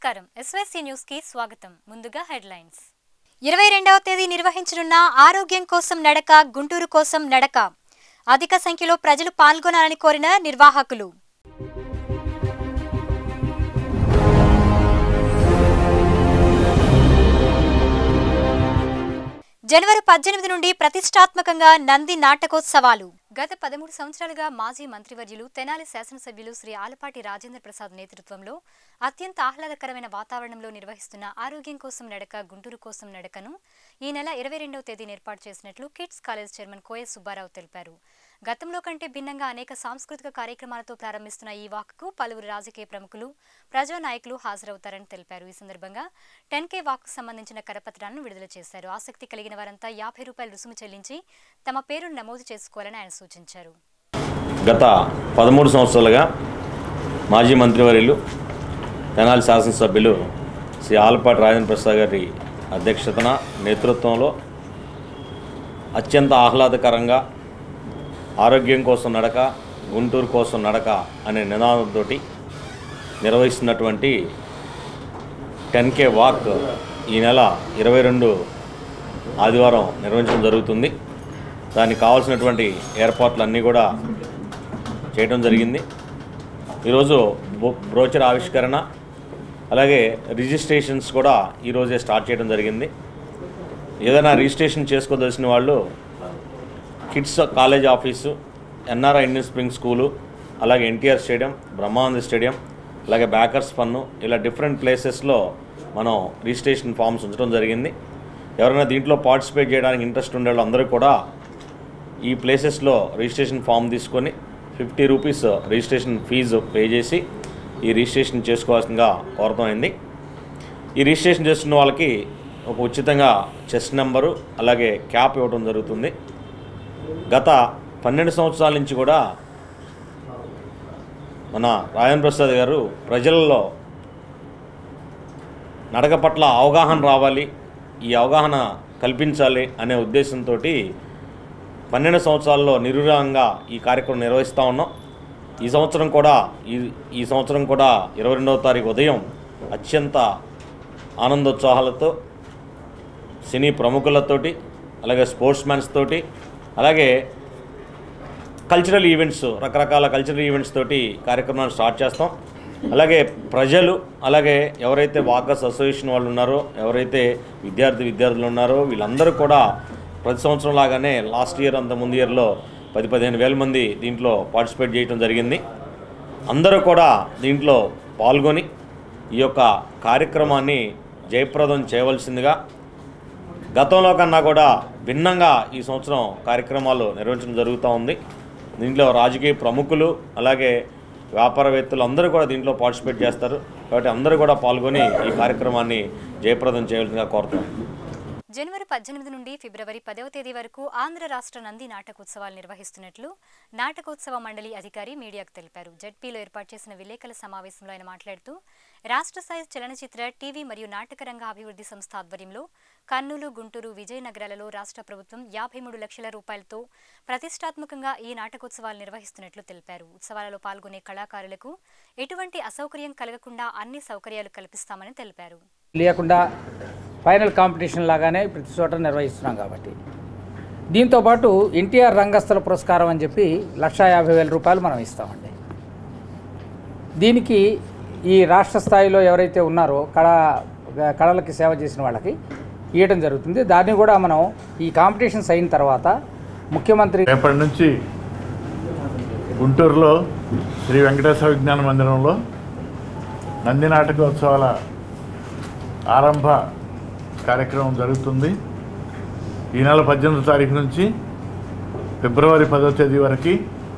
నమస్కారం SYC news కి స్వాగతం ముందుగా హెడ్లైన్స్ ఇరవై రెండవ తేదీ నిర్వహించనున్న ఆరోగ్యం కోసం నడక గుంటూరు కోసం నడక అధిక సంఖ్యలో ప్రజలు పాల్గొనాలని కోరిన నిర్వాహకులు జనవరి పద్దెనిమిది నుండి ప్రతిష్టాత్మకంగా నంది నాటకోత్సవాలు గత పదమూడు సంవత్సరాలుగా మాజీ మంత్రివర్యులు తెనాలి శాసనసభ్యులు శ్రీ ఆలపాటి రాజేంద్ర ప్రసాద్ నేతృత్వంలో అత్యంత ఆహ్లాదకరమైన వాతావరణంలో నిర్వహిస్తున్న ఆరోగ్యం కోసం నడక గుంటూరు కోసం నడకను ఈ నెల ఇరవై రెండవ తేదీన ఏర్పాటు చేసినట్లు kids college chairman Koya Subbarao తెలిపారు గతంలో కంటే భిన్నంగా అనేక సాంస్కృతిక కార్యక్రమాలతో ప్రారంభిస్తున్న ఈ వాక్కు పలువురు రాజకీయ ప్రముఖులు ప్రజా నాయకులు హాజరవుతారని తెలిపారు ఈ సందర్భంగా టెన్ కే వాక్కు సంబంధించిన కరపత్రాలను విడుదల చేశారు ఆసక్తి కలిగిన వారంతా యాభై రూపాయలు రుసుము చెల్లించి తమ పేరును నమోదు చేసుకోవాలని ఆయన సూచించారు గత పదమూడు సంవత్సరాలుగా మాజీ మంత్రివర్యులు తెనాలి శాసనసభ్యులు శ్రీ ఆలపాటి రాజేంద్ర ప్రసాద్ గారి అధ్యక్షతన నేతృత్వంలో అత్యంత ఆహ్లాదకరంగా ఆరోగ్యం కోసం నడక గుంటూరు కోసం నడక అనే నినాదంతో నిర్వహిస్తున్నటువంటి టెన్ కే వాక్ ఈ నెల ఇరవై రెండు ఆదివారం నిర్వహించడం జరుగుతుంది దానికి కావాల్సినటువంటి ఏర్పాట్లన్నీ కూడా చేయడం జరిగింది ఈరోజు బో- బ్రోచర్ ఆవిష్కరణ అలాగే రిజిస్ట్రేషన్స్ కూడా ఈరోజే స్టార్ట్ చేయడం జరిగింది ఏదైనా రిజిస్ట్రేషన్ చేసుకోదలసిన వాళ్ళు kids college office NRI Indian spring school అలాగే ఎన్టీఆర్ స్టేడియం బ్రహ్మానంద స్టేడియం అలాగే బ్యాకర్స్ ఫన్ను ఇలా డిఫరెంట్ ప్లేసెస్లో మనం రిజిస్ట్రేషన్ ఫామ్స్ ఉంచడం జరిగింది ఎవరైనా దీంట్లో పార్టిసిపేట్ చేయడానికి ఇంట్రెస్ట్ ఉండే వాళ్ళందరూ కూడా ఈ ప్లేసెస్లో రిజిస్ట్రేషన్ ఫామ్ తీసుకొని fifty rupees registration fee pay చేసి ఈ రిజిస్ట్రేషన్ చేసుకోవాల్సిందిగా కోరటమైంది ఈ రిజిస్ట్రేషన్ చేస్తున్న వాళ్ళకి ఒక ఉచితంగా చెస్ట్ నెంబరు అలాగే క్యాప్ ఇవ్వడం జరుగుతుంది గత పన్నెండు సంవత్సరాల నుంచి కూడా మన రాజన్ ప్రసాద్ గారు ప్రజలలో నడక పట్ల అవగాహన రావాలి ఈ అవగాహన కల్పించాలి అనే ఉద్దేశంతో పన్నెండు సంవత్సరాల్లో నిరురంగా ఈ కార్యక్రమం నిర్వహిస్తూ ఉన్నాం ఈ సంవత్సరం కూడా ఈ ఈ సంవత్సరం కూడా ఇరవై రెండవ తారీఖు ఉదయం అత్యంత ఆనందోత్సాహాలతో సినీ ప్రముఖులతోటి అలాగే స్పోర్ట్స్ మ్యాన్స్ తోటి అలాగే కల్చరల్ ఈవెంట్స్ రకరకాల కల్చరల్ ఈవెంట్స్ తోటి కార్యక్రమాలు స్టార్ట్ చేస్తాం అలాగే ప్రజలు అలాగే ఎవరైతే వాకర్స్ అసోసియేషన్ వాళ్ళు ఉన్నారో ఎవరైతే విద్యార్థి విద్యార్థులు ఉన్నారో వీళ్ళందరూ కూడా ప్రతి సంవత్సరం లాగానే లాస్ట్ ఇయర్ అంత ముందు ఇయర్లో పది పదిహేను వేల మంది దీంట్లో పార్టిసిపేట్ చేయడం జరిగింది అందరూ కూడా దీంట్లో పాల్గొని ఈ యొక్క కార్యక్రమాన్ని జయప్రదం చేయవలసిందిగా గతంలో కన్నా కూడా భిన్నంగా ఈ సంవత్సరం కార్యక్రమాలు నిర్వహించడం జరుగుతూ ఉంది దీంట్లో రాజకీయ ప్రముఖులు అలాగే వ్యాపారవేత్తలు అందరూ కూడా దీంట్లో పార్టిసిపేట్ చేస్తారు కాబట్టి అందరూ కూడా పాల్గొని ఈ కార్యక్రమాన్ని జయప్రదం చేయవలసిందిగా కోరుతున్నాం జనవరి పద్దెనిమిది నుండి ఫిబ్రవరి పదవ తేదీ వరకు ఆంధ్ర రాష్ట్ర నంది నాటకోత్సవాలు నిర్వహిస్తున్నట్లు నాటకోత్సవ మండలి అధికారి మీడియాకు తెలిపారు జడ్పీలో ఏర్పాటు చేసిన విలేకరుల సమావేశంలో ఆయన మాట్లాడుతూ రాష్ట్ర స్థాయి చలనచిత్ర టీవీ మరియు నాటక రంగ అభివృద్ధి సంస్థ ఆధ్వర్యంలో కర్నూలు గుంటూరు విజయనగరాలలో రాష్ట్ర ప్రభుత్వం యాభై మూడు లక్షల రూపాయలతో ప్రతిష్టాత్మకంగా ఈ నాటకోత్సవాలు నిర్వహిస్తున్నట్లు తెలిపారు ఉత్సవాలలో పాల్గొనే కళాకారులకు ఎటువంటి అసౌకర్యం కలగకుండా అన్ని సౌకర్యాలు కల్పిస్తామని తెలిపారు లేకుండా ఫైనల్ కాంపిటీషన్ లాగానే ప్రతి చోట నిర్వహిస్తున్నాం కాబట్టి దీంతోపాటు ఎన్టీఆర్ రంగస్థల పురస్కారం అని చెప్పి లక్షా యాభై వేల రూపాయలు మనం ఇస్తామండి దీనికి ఈ రాష్ట్ర స్థాయిలో ఎవరైతే ఉన్నారో కళ కళలకి సేవ చేసిన వాళ్ళకి ఇవ్వడం జరుగుతుంది దాన్ని కూడా మనం ఈ కాంపిటీషన్స్ అయిన తర్వాత ముఖ్యమంత్రి రేపటి నుంచి గుంటూరులో శ్రీ వెంకటేశ్వర విజ్ఞాన మందిరంలో నంది నాటకోత్సవాల ఆరంభ కార్యక్రమం జరుగుతుంది ఈ నెల పద్దెనిమిదో తారీఖు నుంచి ఫిబ్రవరి పదో తేదీ వరకు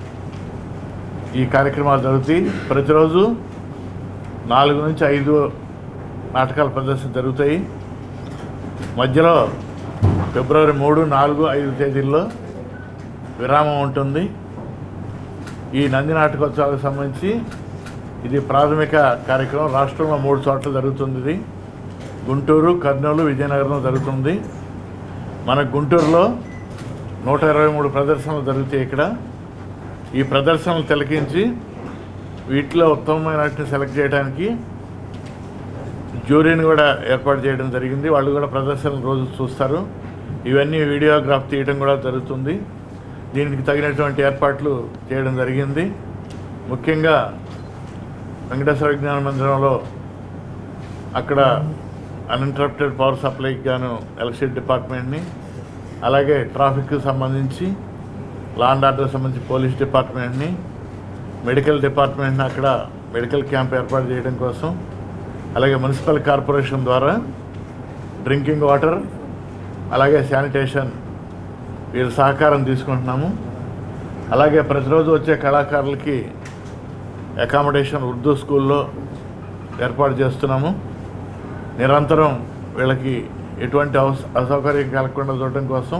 ఈ కార్యక్రమాలు జరుగుతాయి ప్రతిరోజు నాలుగు నుంచి ఐదు నాటకాల ప్రదర్శన జరుగుతాయి మధ్యలో ఫిబ్రవరి మూడు నాలుగు ఐదు తేదీల్లో విరామం ఉంటుంది ఈ నంది నాటకోత్సవాలకు సంబంధించి ఇది ప్రాథమిక కార్యక్రమం రాష్ట్రంలో మూడు చోట్ల జరుగుతుంది ఇది గుంటూరు కర్నూలు విజయనగరం జరుగుతుంది మన గుంటూరులో నూట ఇరవై మూడు ప్రదర్శనలు జరుగుతాయి ఇక్కడ ఈ ప్రదర్శనలు తిలకించి వీటిలో ఉత్తమమైన వాటిని సెలెక్ట్ చేయడానికి జ్యూరీని కూడా ఏర్పాటు చేయడం జరిగింది వాళ్ళు కూడా ప్రదర్శనలు రోజు చూస్తారు ఇవన్నీ వీడియోగ్రాఫ్ తీయడం కూడా జరుగుతుంది దీనికి తగినటువంటి ఏర్పాట్లు చేయడం జరిగింది ముఖ్యంగా వెంకటేశ్వర విజ్ఞాన మందిరంలో అక్కడ అన్ఇంటరప్టెడ్ పవర్ సప్లైకి గాను ఎలక్ట్రిసిటీ డిపార్ట్మెంట్ని అలాగే ట్రాఫిక్కి సంబంధించి లా అండ్ ఆర్డర్ సంబంధించి పోలీస్ డిపార్ట్మెంట్ని మెడికల్ డిపార్ట్మెంట్ని అక్కడ మెడికల్ క్యాంప్ ఏర్పాటు చేయడం కోసం అలాగే మున్సిపల్ కార్పొరేషన్ ద్వారా డ్రింకింగ్ వాటర్ అలాగే శానిటేషన్ వీళ్ళ సహకారం తీసుకుంటున్నాము అలాగే ప్రతిరోజు వచ్చే కళాకారులకి అకామిడేషన్ ఉర్దూ స్కూల్లో ఏర్పాటు చేస్తున్నాము నిరంతరం వీళ్ళకి ఎటువంటి అవస అసౌకర్యం కలగకుండా చూడటం కోసం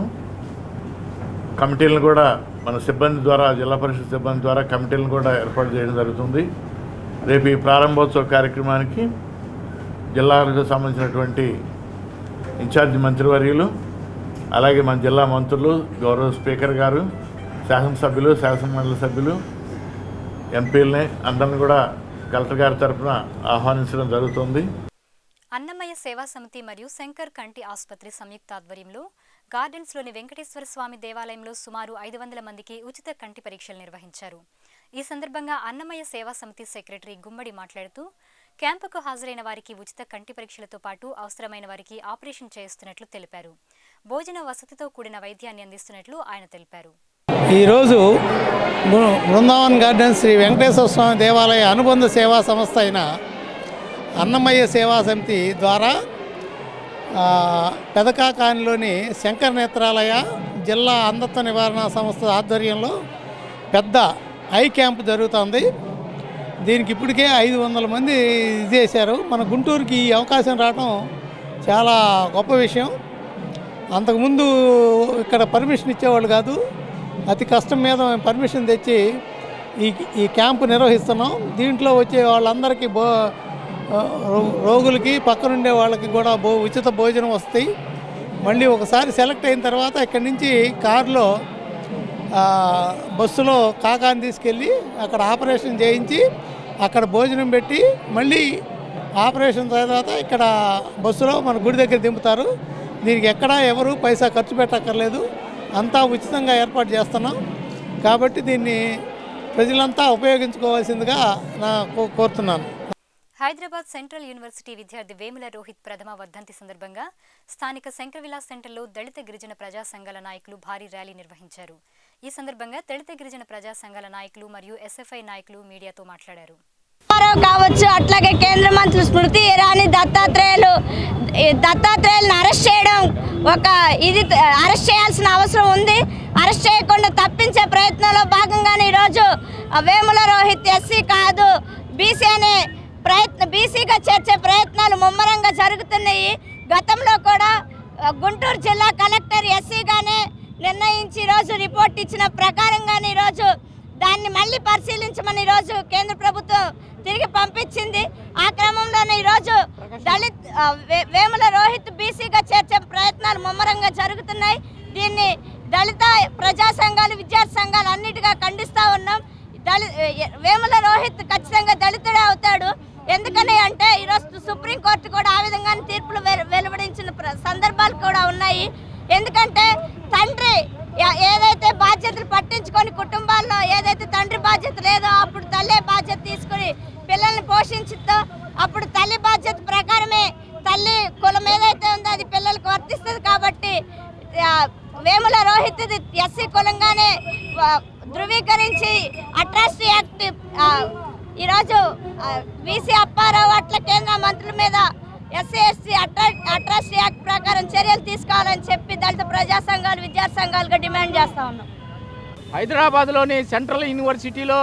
కమిటీలను కూడా మన సిబ్బంది ద్వారా జిల్లా పరిషత్ సిబ్బంది ద్వారా కమిటీలను కూడా ఏర్పాటు చేయడం జరుగుతుంది రేపు ఈ ప్రారంభోత్సవ కార్యక్రమానికి జిల్లాకు సంబంధించినటువంటి ఇన్ఛార్జి మంత్రివర్యులు అలాగే మన జిల్లా మంత్రులు గౌరవ స్పీకర్ గారు శాసనసభ్యులు శాసనమండలి సభ్యులు ఎంపీలని అందరిని కూడా కలెక్టర్ గారి తరఫున ఆహ్వానించడం జరుగుతుంది అన్నమయ్య సేవా సమితి మరియు శంకర్ కంటి ఆసుపత్రి సంయుక్త ఆధ్వర్యంలో గార్డెన్స్లోని వెంకటేశ్వర స్వామి దేవాలయంలో సుమారు ఐదు వందల మందికి ఉచిత కంటి పరీక్షలు నిర్వహించారు ఈ సందర్భంగా అన్నమయ్య సేవా సమితి సెక్రటరీ గుమ్మడి మాట్లాడుతూ క్యాంపుకు హాజరైన వారికి ఉచిత కంటి పరీక్షలతో పాటు అవసరమైన వారికి ఆపరేషన్ చేయిస్తున్నట్లు తెలిపారు భోజన వసతితో కూడిన వైద్యాన్ని అందిస్తున్నట్లు ఆయన తెలిపారు ఈరోజు బృ- బృందావన్ గార్డెన్స్ శ్రీ వెంకటేశ్వర స్వామి దేవాలయ అనుబంధ సేవా సంస్థ అయిన అన్నమయ్య సేవా సమితి ద్వారా ఆ, పెదకాకానిలోని శంకర నేత్రాలయ జిల్లా అంధత్వ నివారణ సంస్థ ఆధ్వర్యంలో పెద్ద ఐ క్యాంప్ జరుగుతుంది దీనికి ఇప్పటికే ఐదు వందల మంది ఇది చేశారు మన గుంటూరుకి ఈ అవకాశం రావడం చాలా గొప్ప విషయం అంతకుముందు ఇక్కడ పర్మిషన్ ఇచ్చేవాళ్ళు కాదు అతి కష్టం మీద మేము పర్మిషన్ తెచ్చి ఈ ఈ క్యాంపు నిర్వహిస్తున్నాం దీంట్లో వచ్చే వాళ్ళందరికీ బో ఆ, రో- రోగులకి పక్కనుండే వాళ్ళకి కూడా భో ఉచిత భోజనం వస్తాయి మళ్ళీ ఒకసారి సెలెక్ట్ అయిన తర్వాత ఇక్కడి నుంచి కారులో ఆ, బస్సులో కాకాని తీసుకెళ్ళి అక్కడ ఆపరేషన్ చేయించి అక్కడ భోజనం పెట్టి మళ్ళీ ఆపరేషన్ తర్వాత ఇక్కడ బస్సులో మన గుడి దగ్గర దింపుతారు దీనికి ఎక్కడా ఎవరు పైసా ఖర్చు పెట్టక్కర్లేదు అంతా ఉచితంగా ఏర్పాటు చేస్తున్నాం కాబట్టి దీన్ని ప్రజలంతా ఉపయోగించుకోవాల్సిందిగా నా కో- కోరుతున్నాను హైదరాబాద్ సెంట్రల్ యూనివర్సిటీ విద్యార్థి వేముల రోహిత్ ప్రథమ వర్ధంతి సందర్భంగా స్థానిక శంకర్ విలాస్ సెంటర్లో దళిత గిరిజన ప్రజా సంఘాల నాయకులు భారీ ర్యాలీ నిర్వహించారు ఈ సందర్భంగా దళిత గిరిజన ప్రజా సంఘాల నాయకులు మరియు ఎస్ఎఫ్ఐ నాయకులు మీడియాతో మాట్లాడారు రామారావు కావచ్చు అట్లాగే కేంద్ర మంత్రి స్మృతి ఇరానీ దత్తాత్రేయులు ఈ దత్తాత్రేయులను అరెస్ట్ చేయడం ఒక ఇది అరెస్ట్ చేయాల్సిన అవసరం ఉంది అరెస్ట్ చేయకుండా తప్పించే ప్రయత్నంలో భాగంగానే ఈరోజు ఆ వేముల రోహిత్ ఎస్సీ కాదు బీసీ అనే ప్రయత్న బీసీగా చేర్చే ప్రయత్నాలు ముమ్మరంగా జరుగుతున్నాయి గతంలో కూడా ఆ, గుంటూరు జిల్లా కలెక్టర్ ఎస్సీగానే నిర్ణయించి ఈరోజు రిపోర్ట్ ఇచ్చిన ప్రకారంగానే ఈరోజు దాన్ని మళ్ళీ పరిశీలించమని ఈరోజు కేంద్ర ప్రభుత్వం తిరిగి పంపించింది ఆ క్రమంలోనే ఈరోజు దళిత్ ఆ, వే- వేముల రోహిత్ బీసీగా చేర్చే ప్రయత్నాలు ముమ్మరంగా జరుగుతున్నాయి దీన్ని దళిత ప్రజా సంఘాలు విద్యార్థి సంఘాలు అన్నిటిగా ఖండిస్తూ ఉన్నాం దళి ఎ- వేముల రోహిత్ ఖచ్చితంగా దళితుడే అవుతాడు ఎందుకని అంటే ఈరోజు సుప్రీంకోర్టు కూడా ఆ విధంగానే తీర్పులు వె- వెలువడించిన ప్ర- సందర్భాలు కూడా ఉన్నాయి ఎందుకంటే తండ్రి ఏ- ఏదైతే బాధ్యతలు పట్టించుకొని కుటుంబాల్లో ఏదైతే తండ్రి బాధ్యత లేదో అప్పుడు తల్లే బాధ్యత తీసుకొని పిల్లల్ని పోషించుతో అప్పుడు తల్లి బాధ్యత ప్రకారమే తల్లి కులం ఏదైతే ఉందో అది పిల్లలకు వర్తిస్తుంది కాబట్టి ఆ, వేముల రోహిత్ ఎస్సీ కులంగానే ఆ, ధృవీకరించి అట్రాసిటీ యాక్ట్ ఆ, ఈరోజు బీసీ అప్పారావు అట్ల కేంద్ర మంత్రుల మీద ఎస్సీ ఎస్సీ అట్రా అట్రాసిటీ యాక్ట్ ప్రకారం చర్యలు తీసుకోవాలని చెప్పి దళిత ప్రజా సంఘాలు విద్యార్థి సంఘాలుగా డిమాండ్ చేస్తా ఉన్నాం హైదరాబాద్లోని సెంట్రల్ యూనివర్సిటీలో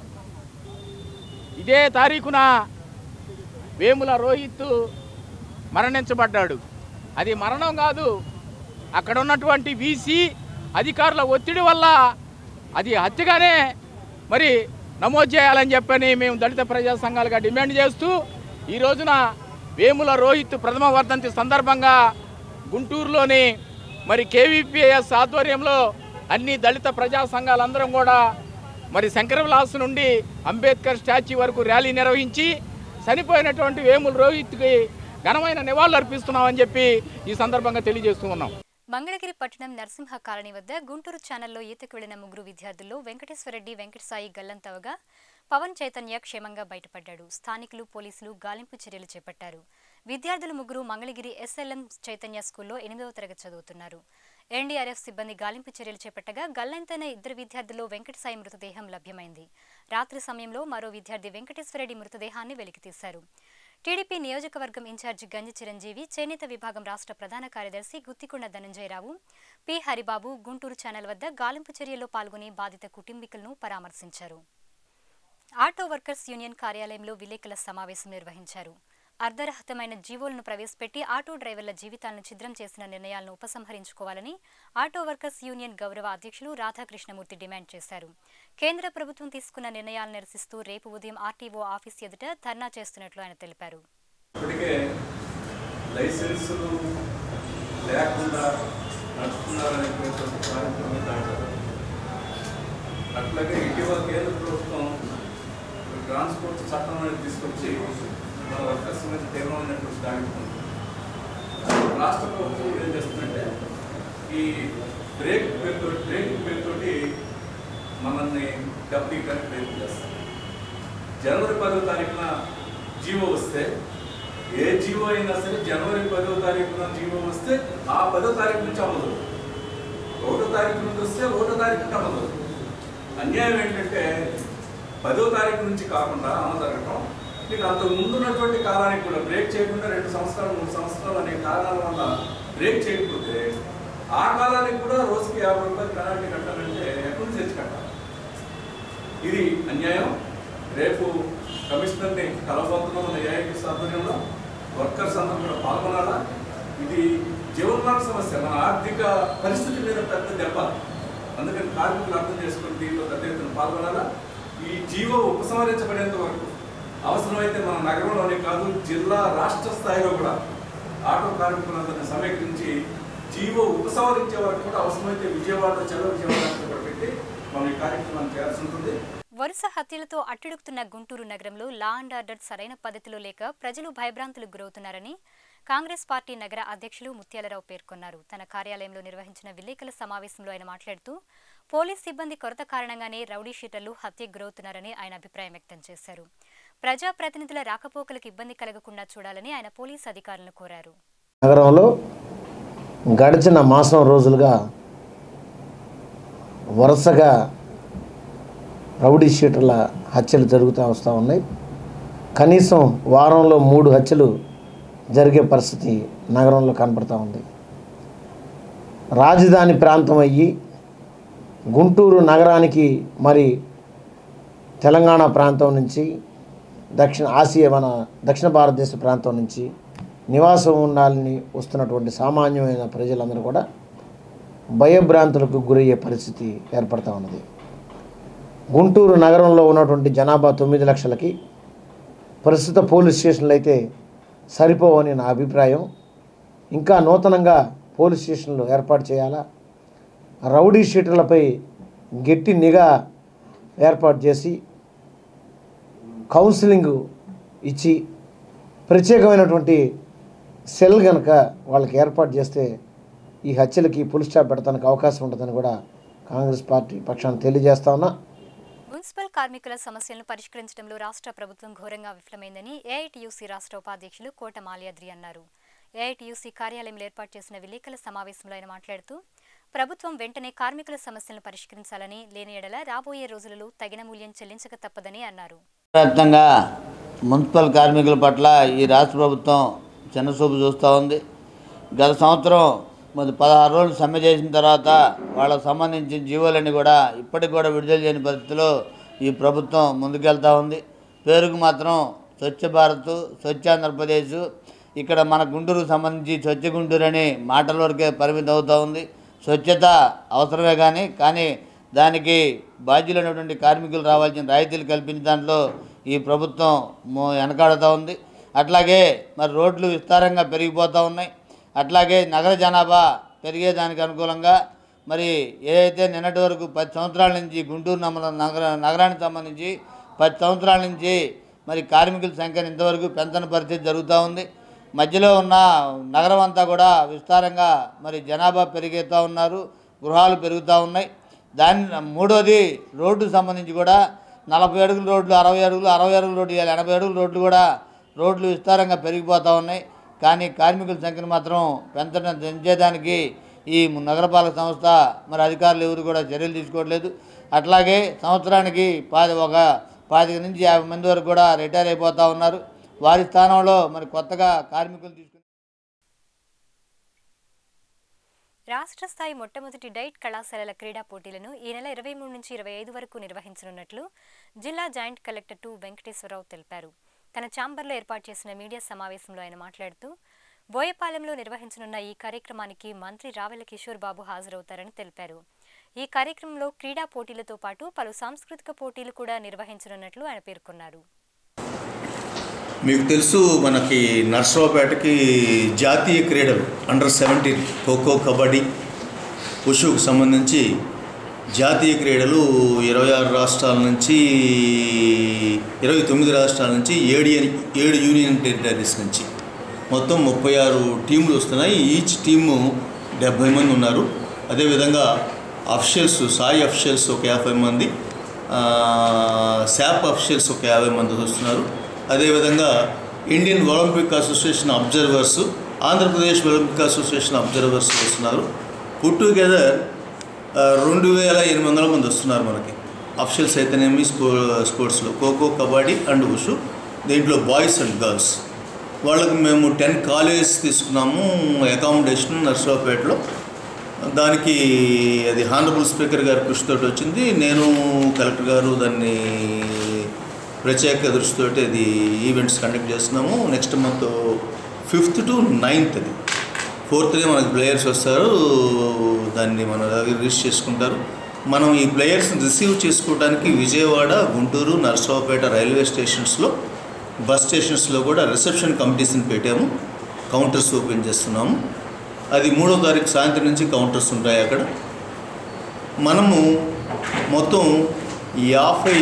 ఇదే తారీఖున వేముల రోహిత్ మరణించబడ్డాడు అది మరణం కాదు అక్కడ ఉన్నటువంటి వీసీ అధికారుల ఒత్తిడి వల్ల అది హత్యగానే మరి నమోదు చేయాలని చెప్పని మేము దళిత ప్రజా సంఘాలుగా డిమాండ్ చేస్తూ ఈ రోజున వేముల రోహిత్ ప్రథమ వర్ధంతి సందర్భంగా గుంటూరులోని మరి కేవీపీఎస్ ఆధ్వర్యంలో అన్ని దళిత ప్రజా సంఘాలందరం కూడా మరి శంకర విలాస్ నుండి అంబేద్కర్ స్టాచ్యూ వరకు ర్యాలీ నిర్వహించి చనిపోయినటువంటి వేముల రోహిత్కి ఘనమైన నివాళులు అర్పిస్తున్నామని చెప్పి ఈ సందర్భంగా తెలియజేస్తూ ఉన్నాం మంగళగిరి పట్టణం నరసింహ కాలనీ వద్ద గుంటూరు ఛానల్లో ఈతకు వెళ్లిన ముగ్గురు విద్యార్థుల్లో వెంకటేశ్వరరెడ్డి వెంకటసాయి గల్లంతవగా పవన్ చైతన్య క్షేమంగా బయటపడ్డాడు స్థానికులు పోలీసులు గాలింపు చర్యలు చేపట్టారు విద్యార్థులు ముగ్గురు మంగళగిరి ఎస్ఎల్ఎం చైతన్య స్కూల్లో ఎనిమిదవ తరగతి చదువుతున్నారు ఎన్డీఆర్ఎఫ్ సిబ్బంది గాలింపు చర్యలు చేపట్టగా గల్లంతైన ఇద్దరు విద్యార్థుల్లో వెంకటసాయి మృతదేహం లభ్యమైంది రాత్రి సమయంలో మరో విద్యార్థి వెంకటేశ్వరరెడ్డి మృతదేహాన్ని వెలికితీశారు టీడీపీ నియోజకవర్గం ఇన్ఛార్జి గంజి చిరంజీవి చేనేత విభాగం రాష్ట్ర ప్రధాన కార్యదర్శి గుత్తికొండ ధనంజయరావు పి హరిబాబు గుంటూరు ఛానల్ వద్ద గాలింపు చర్యల్లో పాల్గొని బాధిత కుటుంబీకులను పరామర్శించారు ఆటో వర్కర్స్ యూనియన్ కార్యాలయంలో విలేకరుల సమావేశం నిర్వహించారు అర్ధరహితమైన జీవోలను ప్రవేశపెట్టి ఆటో డ్రైవర్ల జీవితాలను ఛిద్రం చేసిన నిర్ణయాలను ఉపసంహరించుకోవాలని ఆటో వర్కర్స్ యూనియన్ గౌరవ అధ్యక్షులు రాధాకృష్ణమూర్తి డిమాండ్ చేశారు కేంద్ర ప్రభుత్వం తీసుకున్న నిర్ణయాలను నిరసిస్తూ రేపు ఉదయం ఆర్టీఓ ఆఫీస్ ఎదుట ధర్నా చేస్తున్నట్లు ఆయన తెలిపారు ఇప్పటికే లైసెన్సులు లేకుండా నడుపుతున్నారనేటువంటి కార్యక్రమం దాటారు అట్లాగే ఇటీవల కేంద్ర ప్రభుత్వం ట్రాన్స్పోర్ట్ చట్టం అనేది తీసుకొచ్చి మన వర్కర్స్ మీద తీవ్రమైనటువంటి దాడి ఉంది. రాష్ట్ర ప్రభుత్వం ఏం చేస్తుందంటే ఈ బ్రేక్ పేరుతో బ్రేక్ పేరుతోటి మనల్ని డబ్బీకని ప్రయత్నం చేస్తారు జనవరి పదో తారీఖున జీవో వస్తే ఏ జీవో అయినా సరే జనవరి పదో తారీఖున జీవో వస్తే ఆ పదో తారీఖు నుంచి అమలు ఒకటో తారీఖు నుంచి వస్తే ఒకటో తారీఖు నుంచి అమలు అన్యాయం ఏంటంటే పదో తారీఖు నుంచి కాకుండా అమలు జరగటం మీకు అంతకు ముందున్నటువంటి కాలానికి కూడా బ్రేక్ చేయకుండా రెండు సంవత్సరాలు మూడు సంవత్సరాలు అనే కారణాల వల్ల బ్రేక్ చేయకపోతే ఆ కాలానికి కూడా రోజుకి యాభై రూపాయలు పెనాల్టీ కట్టాలంటే ఎక్కడి నుంచి తెచ్చి కట్టాలి ఇది అన్యాయం రేపు కమిషనర్ని కలబోతున్నాం మన ఏఐటీస్ ఆధ్వర్యంలో వర్కర్స్ అందరూ కూడా పాల్గొనాలా ఇది జీవనోపాధి సమస్య మన ఆర్థిక పరిస్థితి మీద పెద్ద దెబ్బ అందుకని కార్మికులు అర్థం చేసుకుని దీంట్లో పెద్ద ఎత్తున పాల్గొనాలా ఈ జీవో ఉపసంహరించబడేంత వరకు అవసరమైతే మన నగరంలోనే కాదు జిల్లా రాష్ట్ర స్థాయిలో కూడా ఆటో కార్మికులందరినీ సమీకరించి జీవో ఉపసంహరించే వరకు కూడా అవసరమైతే విజయవాడ చెల్ల విజయవాడ కూడా పెట్టి మనం ఈ కార్యక్రమాన్ని చేయాల్సి ఉంటుంది వరుస హత్యలతో అట్టుడుకుతున్న గుంటూరు నగరంలో లా అండ్ ఆర్డర్ సరైన పద్ధతిలో లేక ప్రజలు భయభ్రాంతులకు గురవుతున్నారని కాంగ్రెస్ పార్టీ నగర అధ్యక్షులు ముత్యాలరావు పేర్కొన్నారు తన కార్యాలయంలో నిర్వహించిన విలేకరుల సమావేశంలో ఆయన మాట్లాడుతూ పోలీస్ సిబ్బంది కొరత కారణంగానే రౌడీ షీటర్లు హత్యకు గురవుతున్నారని ఆయన అభిప్రాయం వ్యక్తం చేశారు ప్రజాప్రతినిధుల రాకపోకలకు ఇబ్బంది కలగకుండా చూడాలని ఆయన పోలీస్ అధికారులను కోరారు నగరంలో గడిచిన మాసం రోజులుగా వరుసగా రౌడీ షీటర్ల హత్యలు జరుగుతూ వస్తూ ఉన్నాయి కనీసం వారంలో మూడు హత్యలు జరిగే పరిస్థితి నగరంలో కనపడతా ఉంది రాజధాని ప్రాంతం అయ్యి గుంటూరు నగరానికి మరి తెలంగాణ ప్రాంతం నుంచి దక్షిణ ఆసియా మన దక్షిణ భారతదేశ ప్రాంతం నుంచి నివాసం ఉండాలని వస్తున్నటువంటి సామాన్యమైన ప్రజలందరూ కూడా భయభ్రాంతులకు గురయ్యే పరిస్థితి ఏర్పడతా ఉన్నది గుంటూరు నగరంలో ఉన్నటువంటి జనాభా తొమ్మిది లక్షలకి ప్రస్తుత పోలీస్ స్టేషన్లు అయితే సరిపోవని నా అభిప్రాయం ఇంకా నూతనంగా పోలీస్ స్టేషన్లు ఏర్పాటు చేయాలా రౌడీ షీటర్లపై గట్టి నిఘా ఏర్పాటు చేసి కౌన్సిలింగ్ ఇచ్చి ప్రత్యేకమైనటువంటి సెల్ కనుక వాళ్ళకి ఏర్పాటు చేస్తే ఈ హత్యలకి పులి స్టాప్ పెడతానికి అవకాశం ఉంటుందని కూడా కాంగ్రెస్ పార్టీ పక్షాన్ని తెలియజేస్తా ఉన్నా మున్సిపల్ కార్మికుల సమస్యలను పరిష్కరించడంలో రాష్ట్ర ప్రభుత్వం ఘోరంగా విఫలమైందని ఏఐటీయూసీ రాష్ట్ర ఉపాధ్యక్షులు కోట మాల్యాద్రి అన్నారు ఏఐటీయూసీ కార్యాలయంలో ఏర్పాటు చేసిన విలేకరుల సమావేశంలో ఆయన మాట్లాడుతూ ప్రభుత్వం వెంటనే కార్మికుల సమస్యలను పరిష్కరించాలని లేని ఎడల రాబోయే రోజులలో తగిన మూల్యం చెల్లించక తప్పదని అన్నారు వ్యాప్తంగా మున్సిపల్ కార్మికుల పట్ల ఈ రాష్ట్ర ప్రభుత్వం చిన్నచూపు చూస్తూ ఉంది గత సంవత్సరం మరి పదహారు రోజులు సమ్మె చేసిన తర్వాత వాళ్ళకు సంబంధించిన జీవోలన్నీ కూడా ఇప్పటికి కూడా విడుదల చేయని పరిస్థితిలో ఈ ప్రభుత్వం ముందుకెళ్తా ఉంది పేరుకు మాత్రం స్వచ్ఛ భారత్ స్వచ్ఛ ఆంధ్రప్రదేశ్ ఇక్కడ మన గుంటూరుకు సంబంధించి స్వచ్ఛ గుంటూరు అని మాటల వరకే పరిమితం అవుతూ ఉంది స్వచ్ఛత అవసరమే కానీ కానీ దానికి బాధ్యులైనటువంటి కార్మికులు రావాల్సిన రాయితీలు కల్పించిన దాంట్లో ఈ ప్రభుత్వం మో- వెనకాడుతూ ఉంది అట్లాగే మరి రోడ్లు విస్తారంగా పెరిగిపోతూ ఉన్నాయి అట్లాగే నగర జనాభా పెరిగేదానికి అనుకూలంగా మరి ఏదైతే నిన్నటి వరకు పది సంవత్సరాల నుంచి గుంటూరు నగర నగర నగరానికి సంబంధించి పది సంవత్సరాల నుంచి మరి కార్మికుల సంఖ్యను ఇంతవరకు పెంచని పరిస్థితి జరుగుతూ ఉంది మధ్యలో ఉన్న నగరం అంతా కూడా విస్తారంగా మరి జనాభా పెరిగేస్తూ ఉన్నారు గృహాలు పెరుగుతూ ఉన్నాయి దాని మూడోది రోడ్డు సంబంధించి కూడా నలభై అడుగుల రోడ్లు అరవై అడుగులు అరవై అడుగుల రోడ్లు ఇవాళ ఎనభై అడుగుల రోడ్లు కూడా రోడ్లు విస్తారంగా పెరిగిపోతూ ఉన్నాయి కానీ కార్మికుల సంఖ్యను మాత్రం పెంచడం పెంచేదానికి ఈ నగరపాలక సంస్థ మరి అధికారులు ఎవరు కూడా చర్యలు తీసుకోవట్లేదు అట్లాగే సంవత్సరానికి పాది ఒక పాతిక నుంచి యాభై మంది వరకు కూడా రిటైర్ అయిపోతూ ఉన్నారు వారి స్థానంలో మరి కొత్తగా కార్మికులు తీసుకు రాష్ట్ర స్థాయి మొట్టమొదటి డైట్ కళాశాలల క్రీడా పోటీలను ఈ నెల ఇరవై మూడు నుంచి ఇరవై ఐదు వరకు నిర్వహించనున్నట్లు జిల్లా జాయింట్ కలెక్టర్ టు వెంకటేశ్వరరావు తెలిపారు తన ఛాంబర్లో ఏర్పాటు చేసిన మీడియా సమావేశంలో ఆయన మాట్లాడుతూ బోయపాలెంలో నిర్వహించనున్న ఈ కార్యక్రమానికి మంత్రి రావెల కిషోర్ బాబు హాజరవుతారని తెలిపారు ఈ కార్యక్రమంలో క్రీడా పోటీలతో పాటు పలు సాంస్కృతిక పోటీలు కూడా నిర్వహించనున్నట్లు ఆయన పేర్కొన్నారు మీకు తెలుసు మనకి నర్సరావుపేటకి జాతీయ క్రీడలు అండర్ సెవెంటీన్ ఖోఖో కబడ్డీ ఉషుకు సంబంధించి జాతీయ క్రీడలు ఇరవై ఆరు రాష్ట్రాల నుంచి ఇరవై తొమ్మిది రాష్ట్రాల నుంచి ఏడు ఏడు యూనియన్ టెరిటరీస్ నుంచి మొత్తం ముప్పై ఆరు టీంలు వస్తున్నాయి ఈచ్ టీము డెబ్భై మంది ఉన్నారు అదేవిధంగా అఫిషియల్స్ సాయి అఫిషియల్స్ ఒక యాభై మంది ఆ, శాప్ అఫిషియల్స్ ఒక యాభై మంది వస్తున్నారు అదేవిధంగా Indian Olympic association observers Andhra Pradesh Olympic association observers వస్తున్నారు పుట్ టుగెదర్ రెండు వేల ఎనిమిది వందల మంది వస్తున్నారు మనకి అఫిషియల్స్ అయితేనేమి స్పో స్పోర్ట్స్లో ఖోఖో కబడ్డీ అండ్ ఉషు దీంట్లో బాయ్స్ అండ్ గర్ల్స్ వాళ్ళకి మేము టెన్ కాలేజెస్ తీసుకున్నాము అకామిడేషన్ నర్సరావుపేటలో దానికి అది హానరబుల్ స్పీకర్ గారి కృషితోటి వచ్చింది నేను కలెక్టర్ గారు దాన్ని ప్రత్యేక దృష్టితోటి అది ఈవెంట్స్ కండక్ట్ చేస్తున్నాము next month fifth to ninth అది ఫోర్త్ది మనకి ప్లేయర్స్ వస్తారు దాన్ని మన దగ్గర రిజిస్టర్ చేసుకుంటారు మనం ఈ ప్లేయర్స్ని రిసీవ్ చేసుకోవడానికి విజయవాడ గుంటూరు నర్సరావుపేట రైల్వే స్టేషన్స్లో బస్ స్టేషన్స్లో కూడా రిసెప్షన్ కమిటీస్ని పెట్టాము కౌంటర్స్ ఓపెన్ చేస్తున్నాము అది మూడో తారీఖు సాయంత్రం నుంచి కౌంటర్స్ ఉంటాయి అక్కడ మనము మొత్తం యాభై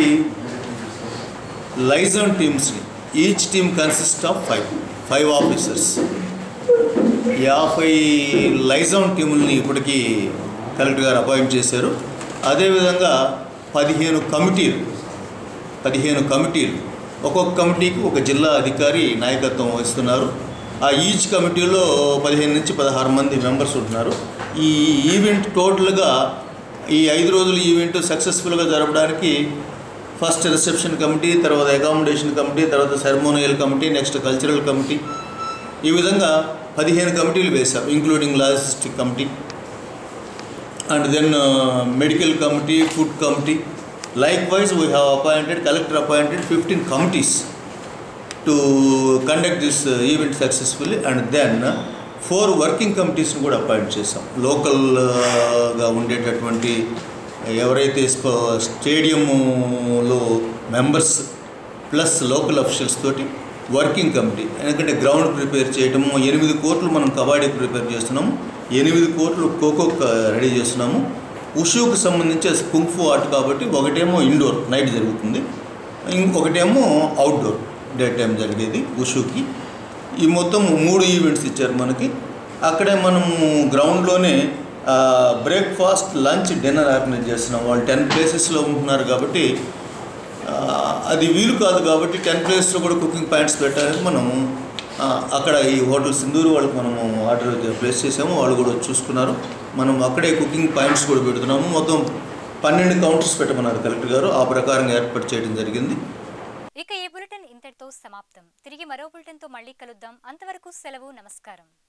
లైజన్ టీమ్స్ని each team consist of five five officers యాభై లైజాన్ టీముల్ని ఇప్పటికీ కలెక్టర్ గారు అపాయింట్ చేశారు అదేవిధంగా పదిహేను కమిటీలు పదిహేను కమిటీలు ఒక్కొక్క కమిటీకి ఒక జిల్లా అధికారి నాయకత్వం వహిస్తున్నారు ఆ ఈచ్ కమిటీలో పదిహేను నుంచి పదహారు మంది మెంబర్స్ ఉంటున్నారు ఈ ఈవెంట్ టోటల్గా ఈ ఐదు రోజుల ఈవెంట్ సక్సెస్ఫుల్గా జరపడానికి ఫస్ట్ రిసెప్షన్ కమిటీ తర్వాత అకామిడేషన్ కమిటీ తర్వాత ceremonial committee next cultural committee ఈ విధంగా పదిహేను కమిటీలు వేశాం including logistic committee and then medical committee food committee likewise we have appointed collector appointed fifteen committees to conduct this event successfully and then four working కమిటీస్ని కూడా appoint చేసాం లోకల్గా ఉండేటటువంటి ఎవరైతే స్ప- స్టేడియంలో మెంబర్స్ ప్లస్ లోకల్ అఫీషియల్స్ తోటి working committee ఎందుకంటే గ్రౌండ్ ప్రిపేర్ చేయటము ఎనిమిది కోట్లు మనం కబడ్డీ ప్రిపేర్ చేస్తున్నాము ఎనిమిది కోట్లు ఖోఖో రెడీ చేస్తున్నాము ఉషుకు సంబంధించి అది కుంఫు ఆర్ట్ కాబట్టి ఒకటేమో ఇండోర్ నైట్ జరుగుతుంది ఇంకొకటేమో అవుట్డోర్ డే టైం జరిగేది ఉషుకి ఈ మొత్తం మూడు ఈవెంట్స్ ఇచ్చారు మనకి అక్కడే మనము గ్రౌండ్లోనే బ్రేక్ఫాస్ట్ లంచ్ డిన్నర్ ఆర్గనైజ్ చేస్తున్నాం వాళ్ళు టెన్ ప్లేసెస్లో ఉంటున్నారు కాబట్టి ఆ, అది వీలు కాదు కాబట్టి టెన్ ప్లేస్లో కూడా కుకింగ్ పాయింట్స్ పెట్టాలని మనం ఆ, అక్కడ ఈ హోటల్ సింధూరు వాళ్ళకి మనము ఆర్డర్ ప్లేస్ చేసాము వాళ్ళు కూడా వచ్చి చూసుకున్నారు మనం అక్కడే కుకింగ్ పాయింట్స్ కూడా పెడుతున్నాము మొత్తం పన్నెండు కౌంటర్స్ పెట్టమన్నారు కలెక్టర్ గారు ఆ ప్రకారంగా ఏర్పాటు చేయడం జరిగింది ఇక ఈ బులెటిన్ ఇంతటితో సమాప్తం తిరిగి మరో బులెటిన్తో మళ్ళీ కలుద్దాం అంతవరకు సెలవు నమస్కారం